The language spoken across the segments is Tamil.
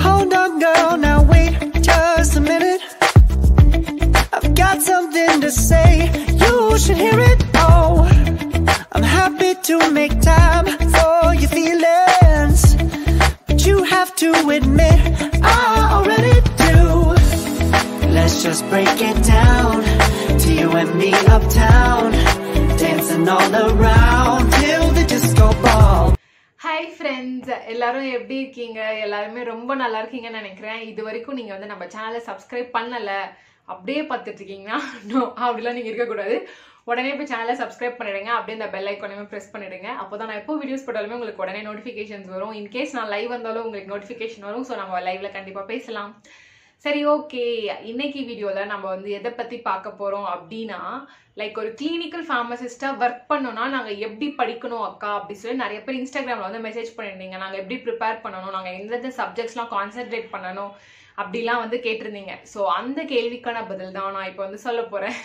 Hold on, girl, now wait just a minute. I've got something to say, you should hear it. Oh, I'm happy to make time for your feelings. But you have to admit, I already do. Let's just break it down to you and me uptown. Dancing all around till the disco ball. Hi friends எல்லாரும் எப்படி இருக்கீங்க எல்லாருமே ரொம்ப நல்லா இருக்கீங்கன்னு நினைக்கிறேன் இது வரைக்கும் நீங்க வந்து நம்ம சேனலை சப்ஸ்கிரைப் பண்ணல அப்படியே பார்த்துட்டு இருக்கீங்கன்னா நோ அப்படிலாம் நீங்க இருக்கக்கூடாது உடனே போய் சேனலை சப்ஸ்கிரைப் பண்ணிடுங்க அப்படியே இந்த பெல் ஐக்கானையுமே ப்ரெஸ் பண்ணிடுங்க அப்போ தான் நான் எப்போ வீடியோஸ் போட்டாலுமே உங்களுக்கு உடனே நோட்டிஃபிகேஷன்ஸ் வரும் இன்கேஸ் நான் லைவ் வந்தாலும் உங்களுக்கு நோட்டிஃபிகேஷன் வரும் ஸோ நம்ம லைவ்ல கண்டிப்பாக பேசலாம் சரி ஓகே இன்னைக்கு வீடியோவில் நம்ம வந்து எதை பற்றி பார்க்க போகிறோம் அப்படின்னா லைக் ஒரு கிளினிக்கல் ஃபார்மசிஸ்ட்டாக ஒர்க் பண்ணோம்னா நாங்கள் எப்படி படிக்கணும் அக்கா அப்படி சொல்லி நிறைய பேர் இன்ஸ்டாகிராமில் வந்து மெசேஜ் பண்ணியிருந்தீங்க நாங்கள் எப்படி ப்ரிப்பேர் பண்ணணும் நாங்கள் எந்தெந்த சப்ஜெக்ட்ஸ்லாம் கான்சென்ட்ரேட் பண்ணணும் அப்படிலாம் வந்து கேட்டிருந்தீங்க ஸோ அந்த கேள்விக்கான பதில் தான் நான் இப்போ வந்து சொல்ல போகிறேன்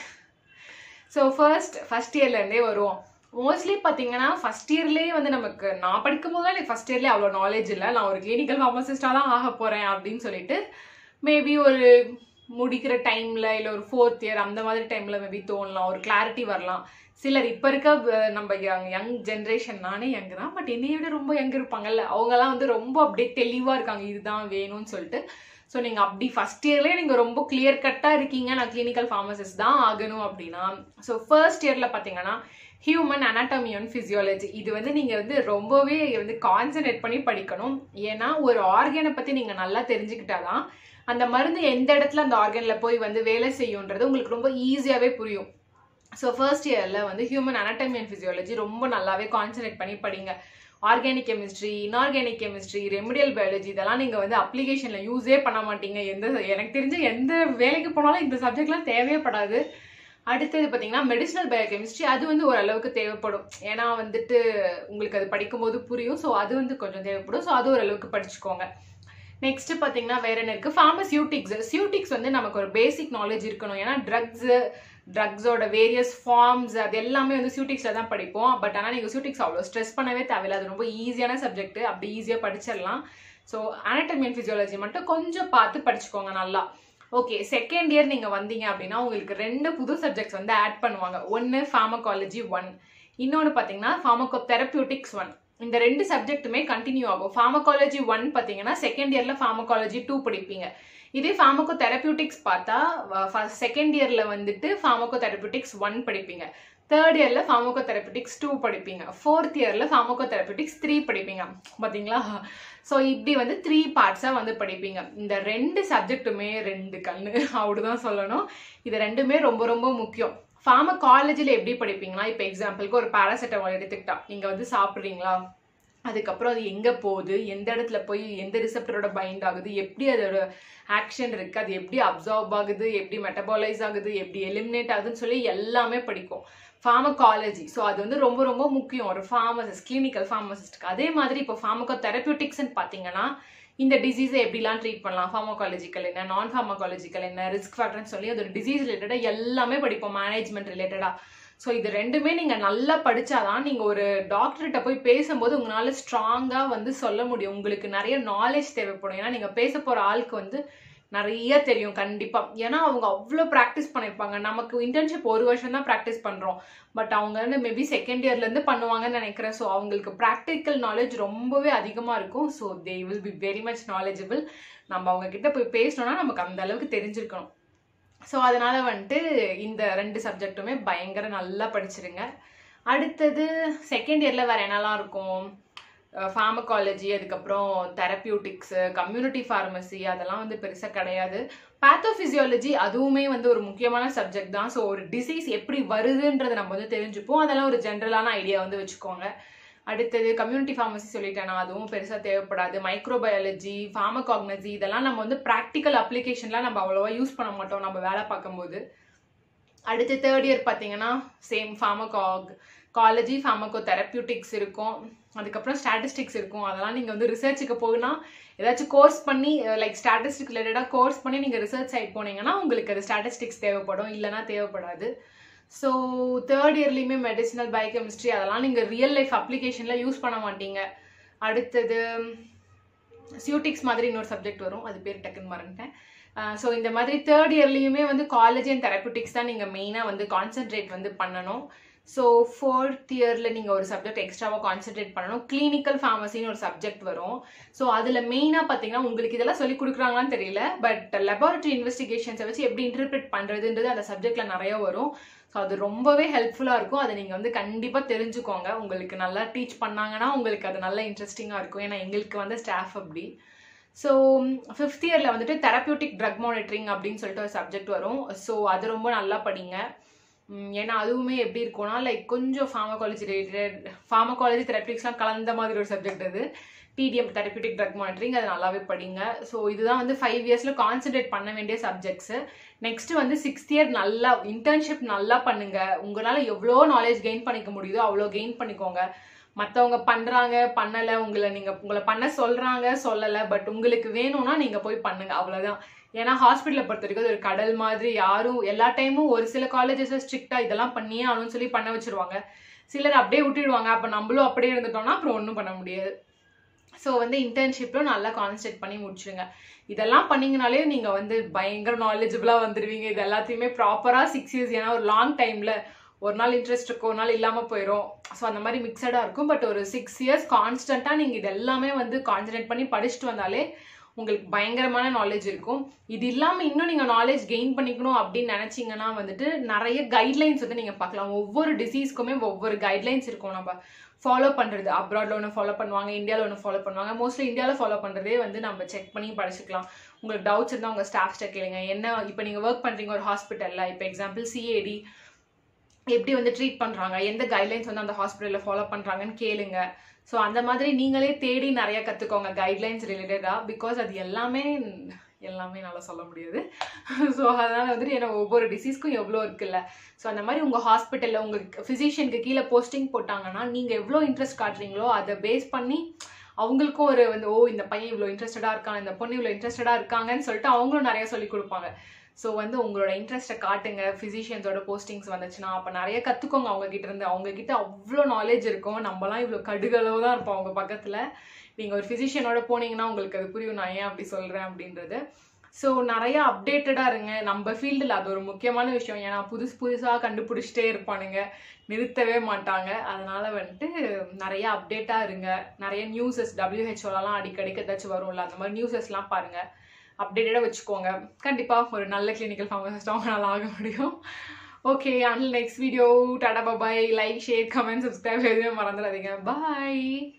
ஸோ ஃபர்ஸ்ட் ஃபர்ஸ்ட் இயர்லேருந்தே வருவோம் மோஸ்ட்லி பார்த்தீங்கன்னா ஃபர்ஸ்ட் இயர்லேயே வந்து நமக்கு நான் படிக்கும் போது எனக்கு ஃபர்ஸ்ட் இயர்லேயே அவ்வளோ நாலேஜ் இல்லை நான் ஒரு கிளினிக்கல் ஃபார்மசிஸ்டாக தான் ஆக போகிறேன் அப்படின்னு சொல்லிட்டு மேபி ஒரு முடிக்கிற டைமில் இல்லை ஒரு ஃபோர்த் இயர் அந்த மாதிரி டைமில் மேபி தோணலாம் ஒரு கிளாரிட்டி வரலாம் சிலர் இப்போ இருக்க அஹ், நம்ம யங் யங் ஜென்ரேஷன் நானே யங் தான் பட் என்னைய விட ரொம்ப யங் இருப்பாங்கல்ல அவங்கெல்லாம் வந்து ரொம்ப அப்படியே தெளிவாக இருக்காங்க இதுதான் வேணும்னு சொல்லிட்டு ஸோ நீங்கள் அப்படி ஃபஸ்ட் இயர்லேயே நீங்கள் ரொம்ப கிளியர் கட்டாக இருக்கீங்க நான் கிளினிக்கல் ஃபார்மசிஸ்ட் தான் ஆகணும் அப்படின்னா ஸோ ஃபர்ஸ்ட் இயரில் பார்த்தீங்கன்னா ஹியூமன் anatomy அண்ட் physiology இது வந்து நீங்கள் வந்து ரொம்பவே வந்து கான்சென்ட்ரேட் பண்ணி படிக்கணும் ஏன்னா ஒரு ஆர்கனை பற்றி நீங்கள் நல்லா தெரிஞ்சுக்கிட்டாதான் அந்த மருந்து எந்த இடத்துல அந்த ஆர்கனில் போய் வந்து வேலை செய்யுன்றது உங்களுக்கு ரொம்ப ஈஸியாகவே புரியும் ஸோ ஃபர்ஸ்ட் இயரில் வந்து ஹியூமன் anatomy அண்ட் physiology ரொம்ப நல்லாவே கான்சென்ட்ரேட் பண்ணி படிங்க organic chemistry inorganic chemistry remedial biology இதெல்லாம் நீங்கள் வந்து அப்ளிகேஷனில் யூஸே பண்ண மாட்டீங்க எந்த எனக்கு தெரிஞ்ச எந்த வேலைக்கு போனாலும் இந்த சப்ஜெக்ட்லாம் தேவையப்படாது அடுத்தது பார்த்தீங்கன்னா மெடிசினல் பயோகெமிஸ்ட்ரி அது வந்து ஓரளவுக்கு தேவைப்படும் ஏன்னா வந்துட்டு உங்களுக்கு அது படிக்கும்போது புரியும் ஸோ அது வந்து கொஞ்சம் தேவைப்படும் ஸோ அது ஓரளவுக்கு படிச்சுக்கோங்க நெக்ஸ்ட் பார்த்தீங்கன்னா வேற என்ன இருக்கு ஃபார்மசியூட்டிக்ஸ் சியூட்டிக்ஸ் வந்து நமக்கு ஒரு பேசிக் நாலேஜ் இருக்கணும் ஏன்னா ட்ரக்ஸ் ட்ரக்ஸோட வேரியஸ் ஃபார்ம்ஸ் அது எல்லாமே வந்து சியூட்டிக்ஸில் தான் படிப்போம் பட் ஆனால் நீங்கள் சியூட்டிக்ஸ் அவ்வளோ ஸ்ட்ரெஸ் பண்ணவே தேவையில்ல அது ரொம்ப ஈஸியான சப்ஜெக்ட் அப்படி ஈஸியாக படிச்சிடலாம் ஸோ anatomy and physiology மட்டும் கொஞ்சம் பார்த்து படிச்சுக்கோங்க நல்லா ஓகே செகண்ட் இயர் நீங்கள் வந்தீங்க அப்படின்னா உங்களுக்கு ரெண்டு புது சப்ஜெக்ட்ஸ் வந்து ஆட் பண்ணுவாங்க ஒன்று ஃபார்மகாலஜி ஒன் இன்னொன்று பார்த்தீங்கன்னா ஃபார்மகோ தெரப்பியூட்டிக்ஸ் ஒன் இந்த ரெண்டு சப்ஜெக்ட்டுமே கண்டினியூ ஆகும் ஃபார்மகாலஜி ஒன் பார்த்தீங்கன்னா செகண்ட் இயரில் ஃபார்மகாலஜி டூ படிப்பீங்க இதே ஃபார்மகோ தெரப்பியூட்டிக்ஸ் பார்த்தா செகண்ட் இயரில் வந்துட்டு ஃபார்மகோ தெரப்பியூட்டிக்ஸ் ஒன் படிப்பீங்க தேர்ட் இயரில் ஃபார்மகோ தெரப்பியூட்டிக்ஸ் டூ படிப்பீங்க ஃபோர்த் இயரில் ஃபார்மகோ தெரப்பியூட்டிக்ஸ் த்ரீ படிப்பீங்க பார்த்தீங்களா ஸோ இப்படி வந்து த்ரீ பார்ட்ஸாக வந்து படிப்பீங்க இந்த ரெண்டு சப்ஜெக்ட்டுமே ரெண்டு கண்ணு அப்படிதான் சொல்லணும் இது ரெண்டுமே ரொம்ப ரொம்ப முக்கியம் ஃபார்மகாலஜியில் எப்படி படிப்பீங்கன்னா இப்போ எக்ஸாம்பிளுக்கு ஒரு பேராசிட்டமால் எடுத்துக்கிட்டா நீங்கள் வந்து சாப்பிட்றீங்களா அதுக்கப்புறம் அது எங்கே போகுது எந்த இடத்துல போய் எந்த ரிசெப்டரோட பைண்ட் ஆகுது எப்படி அதோட ஆக்ஷன் இருக்குது அது எப்படி அப்சார்ப் ஆகுது எப்படி மெட்டபாலைஸ் ஆகுது எப்படி எலிமினேட் ஆகுதுன்னு சொல்லி எல்லாமே படிக்கும் ஃபார்மகாலஜி ஸோ அது வந்து ரொம்ப ரொம்ப முக்கியம் ஒரு ஃபார்மசிஸ்ட் கிளினிக்கல் ஃபார்மசிஸ்ட்க்கு அதே மாதிரி இப்போ ஃபார்மகோ தெரப்பியூட்டிக்ஸ்னு பார்த்தீங்கன்னா இந்த டிசீஸை எப்படிலாம் ட்ரீட் பண்ணலாம் ஃபார்மகாலஜிக்கல் என்ன நான் ஃபார்மகாலஜிக்கல் என்ன ரிஸ்க் ஃபேக்டர்னு சொல்லி அதோட டிசீஸ் ரிலேட்டடாக எல்லாமே படிப்போம் மேனேஜ்மெண்ட் ரிலேட்டடாக ஸோ இது ரெண்டுமே நீங்கள் நல்லா படிச்சாதான் நீங்கள் ஒரு டாக்டர்கிட்ட போய் பேசும்போது உங்களால் ஸ்ட்ராங்காக வந்து சொல்ல முடியும் உங்களுக்கு நிறைய நாலேஜ் தேவைப்படும் ஏன்னா நீங்கள் பேச போகிற ஆளுக்கு வந்து நிறைய தெரியும் கண்டிப்பாக ஏன்னா அவங்க அவ்வளோ ப்ராக்டிஸ் பண்ணியிருப்பாங்க நமக்கு இன்டர்ன்ஷிப் ஒரு வருஷம் தான் ப்ராக்டிஸ் பண்ணுறோம் பட் அவங்க வந்து மேபி செகண்ட் இயர்லேருந்து பண்ணுவாங்கன்னு நினைக்கிறேன் ஸோ அவங்களுக்கு ப்ராக்டிக்கல் நாலேஜ் ரொம்பவே அதிகமாக இருக்கும் so they will be very much knowledgeable நம்ம அவங்க கிட்ட போய் பேசணும்னா நமக்கு அந்த அளவுக்கு தெரிஞ்சிருக்கணும் ஸோ அதனால வந்துட்டு இந்த ரெண்டு சப்ஜெக்ட்டுமே பயங்கர நல்லா படிச்சிருங்க அடுத்தது செகண்ட் இயரில் வேறு என்னெல்லாம் இருக்கும் ஃபார்மகாலஜி அதுக்கப்புறம் தெரப்பியூட்டிக்ஸு கம்யூனிட்டி ஃபார்மசி அதெல்லாம் வந்து பெருசாக கிடையாது பேத்தோஃபிசியாலஜி அதுவுமே வந்து ஒரு முக்கியமான சப்ஜெக்ட் தான் ஸோ ஒரு டிசீஸ் எப்படி வருதுன்றதை நம்ம வந்து தெரிஞ்சுப்போம் அதெல்லாம் ஒரு ஜென்ரலான ஐடியா வந்து வச்சுக்கோங்க அடுத்தது கம்யூனிட்டி ஃபார்மசி சொல்லிட்டேன் நான் அதுவும் பெருசாக தேவைப்படாது மைக்ரோபயாலஜி ஃபார்மகாக்னசி இதெல்லாம் நம்ம வந்து ப்ராக்டிக்கல் அப்ளிகேஷன்லாம் நம்ம அவ்வளோவா யூஸ் பண்ண மாட்டோம் நம்ம வேலை பார்க்கும்போது அடுத்து தேர்ட் இயர் பார்த்தீங்கன்னா same pharmacology pharmacotherapeutics இருக்கும் அதுக்கப்புறம் ஸ்டாட்டிஸ்டிக்ஸ் இருக்கும் அதெல்லாம் நீங்கள் வந்து ரிசர்ச்சுக்கு போகுனா ஏதாச்சும் கோர்ஸ் பண்ணி லைக் ஸ்டாட்டிஸ்டிக் ரிலேட்டடாக கோர்ஸ் பண்ணி நீங்கள் ரிசர்ச் சைட் போனீங்கன்னா உங்களுக்கு அது ஸ்டாட்டிஸ்டிக்ஸ் தேவைப்படும் இல்லைனா தேவைப்படாது ஸோ தேர்ட் இயர்லேயுமே மெடிசினல் பயோகெமிஸ்ட்ரி அதெல்லாம் நீங்கள் ரியல் லைஃப் அப்ளிகேஷனில் யூஸ் பண்ண மாட்டீங்க அடுத்தது சியூட்டிக்ஸ் மாதிரி இன்னொரு சப்ஜெக்ட் வரும் அது பேர் டக்குன்னு மறந்துட்டேன் ஸோ இந்த மாதிரி தேர்ட் இயர்லேயுமே வந்து காலேஜ் அண்ட் தெரப்பிட்டிக்ஸ் தான் நீங்கள் மெயினாக வந்து கான்சென்ட்ரேட் வந்து பண்ணணும் ஸோ ஃபோர்த் இயரில் நீங்கள் ஒரு சப்ஜெக்ட் எக்ஸ்ட்ராவாக கான்சென்ட்ரேட் பண்ணணும் கிளினிக்கல் ஃபார்மசின்னு ஒரு சப்ஜெக்ட் வரும் ஸோ அதில் மெயினாக பார்த்தீங்கன்னா உங்களுக்கு இதெல்லாம் சொல்லி கொடுக்குறாங்களான்னு தெரியல பட் லெபார்ட்டரி இன்வெஸ்டிகேஷன்ஸை வச்சு எப்படி இன்டர்பிரேட் பண்ணுறதுன்றது அந்த சப்ஜெக்டில் நிறைய வரும் ஸோ அது ரொம்பவே ஹெல்ப்ஃபுல்லாக இருக்கும் அதை நீங்கள் வந்து கண்டிப்பாக தெரிஞ்சுக்கோங்க உங்களுக்கு நல்லா டீச் பண்ணாங்கன்னா உங்களுக்கு அது நல்லா இன்ட்ரெஸ்டிங்காக இருக்கும் ஏன்னா எங்களுக்கு வந்து ஸ்டாஃப் அப்படி ஸோ ஃபிஃப்த் இயரில் வந்துட்டு தெரப்பியூட்டிக் ட்ரக் மானிட்டரிங் அப்படின்னு சொல்லிட்டு ஒரு சப்ஜெக்ட் வரும் ஸோ அது ரொம்ப நல்லா படிங்க உம், ஏன்னா அதுவுமே எப்படி இருக்கும்னா லைக் கொஞ்சம் ஃபார்மகாலஜி ரிலேட்டட் ஃபார்மகாலஜி தெரப்பிக்ஸ்லாம் கலந்த மாதிரி ஒரு சப்ஜெக்ட் அது டிடிஎம் தெரப்பியூட்டிக் ட்ரக் மானிட்டரிங் அது நல்லாவே படிங்க ஸோ இதுதான் வந்து ஃபைவ் இயர்ஸில் கான்சென்ட்ரேட் பண்ண வேண்டிய சப்ஜெக்ட்ஸு நெக்ஸ்ட் வந்து சிக்ஸ்த் இயர் நல்லா இன்டர்ன்ஷிப் நல்லா பண்ணுங்க உங்களால் எவ்வளோ நாலேஜ் கெயின் பண்ணிக்க முடியுதோ அவ்வளோ கெயின் பண்ணிக்கோங்க மற்றவங்க பண்ணுறாங்க பண்ணலை உங்களை நீங்கள் உங்களை பண்ண சொல்கிறாங்க சொல்லலை பட் உங்களுக்கு வேணும்னா நீங்கள் போய் பண்ணுங்க அவ்வளோதான் ஏன்னா ஹாஸ்பிட்டலை பொறுத்த வரைக்கும் அது ஒரு கடல் மாதிரி யாரும் எல்லா டைமும் ஒரு சில காலேஜஸில் ஸ்ட்ரிக்டாக இதெல்லாம் பண்ணியே ஆகணும்னு சொல்லி பண்ண வச்சிருவாங்க சிலர் அப்படியே விட்டுடுவாங்க அப்போ நம்மளும் அப்படியே இருந்துட்டோம்னா அப்புறம் ஒன்றும் பண்ண முடியாது ஸோ வந்து இன்டர்ன்ஷிப்பில் நல்லா கான்சன்ட்ரேட் பண்ணி முடிச்சிடுங்க இதெல்லாம் பண்ணீங்கனாலே நீங்கள் வந்து பயங்கர நாலேஜபிளாக வந்துடுவீங்க இது எல்லாத்தையுமே ப்ராப்பராக சிக்ஸ் இயர்ஸ் ஏன்னா ஒரு லாங் டைமில் ஒரு நாள் இன்ட்ரெஸ்ட் இருக்கும் ஒரு நாள் இல்லாமல் போயிடும் ஸோ அந்த மாதிரி மிக்சடாக இருக்கும் பட் ஒரு சிக்ஸ் இயர்ஸ் கான்ஸ்டண்ட்டாக நீங்கள் இது எல்லாமே வந்து கான்சன்ட்ரேட் பண்ணி படிச்சுட்டு வந்தாலே உங்களுக்கு பயங்கரமான நாலேஜ் இருக்கும் இது இல்லாமல் இன்னும் நீங்கள் நாலேஜ் கெயின் பண்ணிக்கணும் அப்படின்னு நினச்சிங்கன்னா வந்துட்டு நிறைய கைட்லைன்ஸ் வந்து நீங்கள் பார்க்கலாம் ஒவ்வொரு டிசீஸ்க்குமே ஒவ்வொரு கைட்லைன்ஸ் இருக்கும் நம்ம ஃபாலோ பண்ணுறது அப்ராடில் ஒன்று ஃபாலோ பண்ணுவாங்க இந்தியாவில் ஒன்று ஃபாலோ பண்ணுவாங்க மோஸ்ட்லி இந்தியாவில் ஃபாலோ பண்ணுறதே வந்து நம்ம செக் பண்ணி படிச்சுக்கலாம் உங்களுக்கு டவுட்ஸ் இருந்தால் உங்கள் ஸ்டாஃப்ஸ்ட்ட கேளுங்க என்ன இப்போ நீங்கள் ஒர்க் பண்ணுறீங்க ஒரு ஹாஸ்பிட்டலில் இப்போ எக்ஸாம்பிள் சிஏடி எப்படி வந்து ட்ரீட் பண்ணுறாங்க எந்த கைட்லைன்ஸ் வந்து அந்த ஹாஸ்பிட்டலில் ஃபாலோ பண்ணுறாங்கன்னு கேளுங்க ஸோ அந்த மாதிரி நீங்களே தேடி நிறைய கற்றுக்கோங்க கைட்லைன்ஸ் ரிலேட்டடாக பிகாஸ் அது எல்லாமே எல்லாமே நல்லா சொல்ல முடியாது ஸோ அதனால் வந்துட்டு ஏன்னா ஒவ்வொரு டிசீஸ்க்கும் எவ்வளோ இருக்குல்ல ஸோ அந்த மாதிரி உங்கள் ஹாஸ்பிட்டலில் உங்களுக்கு ஃபிசிஷியனுக்கு கீழே போஸ்டிங் போட்டாங்கன்னா நீங்கள் எவ்வளோ இன்ட்ரெஸ்ட் காட்டுறீங்களோ அதை பேஸ் பண்ணி அவங்களுக்கும் ஒரு வந்து ஓ இந்த பையன் இவ்வளோ இன்ட்ரெஸ்டடாக இருக்கான் இந்த பொண்ணு இவ்வளோ இன்ட்ரெஸ்டடாக இருக்காங்கன்னு சொல்லிட்டு அவங்களும் நிறைய சொல்லி கொடுப்பாங்க ஸோ வந்து உங்களோட இன்ட்ரெஸ்ட்டை காட்டுங்க ஃபிசிஷியன்ஸோட போஸ்டிங்ஸ் வந்துச்சுன்னா அப்போ நிறைய கற்றுக்கோங்க அவங்க கிட்ட இருந்து அவங்க கிட்ட அவ்வளோ நாலேஜ் இருக்கும் நம்மலாம் இவ்வளோ கடுகளவு தான் இருப்போம் அவங்க பக்கத்தில் நீங்கள் ஒரு ஃபிசிஷியனோட போனீங்கன்னா உங்களுக்கு அது புரியும் நான் ஏன் அப்படி சொல்கிறேன் அப்படின்றது ஸோ நிறைய அப்டேட்டடாக இருங்க நம்ம ஃபீல்டில் அது ஒரு முக்கியமான விஷயம் ஏன்னா புதுசு புதுசாக கண்டுபிடிச்சிட்டே இருப்பானுங்க நிறுத்தவே மாட்டாங்க அதனால வந்துட்டு நிறைய அப்டேட்டாக இருங்க நிறைய நியூஸஸ் டபிள்யூஹெச்ஓலாம் அடிக்கடிக்கு ஏதாச்சும் வரும்ல அந்த மாதிரி நியூஸஸ்லாம் பாருங்கள் அப்டேட்டடாக வச்சுக்கோங்க கண்டிப்பாக ஒரு நல்ல கிளினிக்கல் ஃபார்மசிஸ்ட் அவங்களால ஆக முடியும் okay and next video tata bye like share comment subscribe எதுவுமே மறந்துடாதீங்க பாய்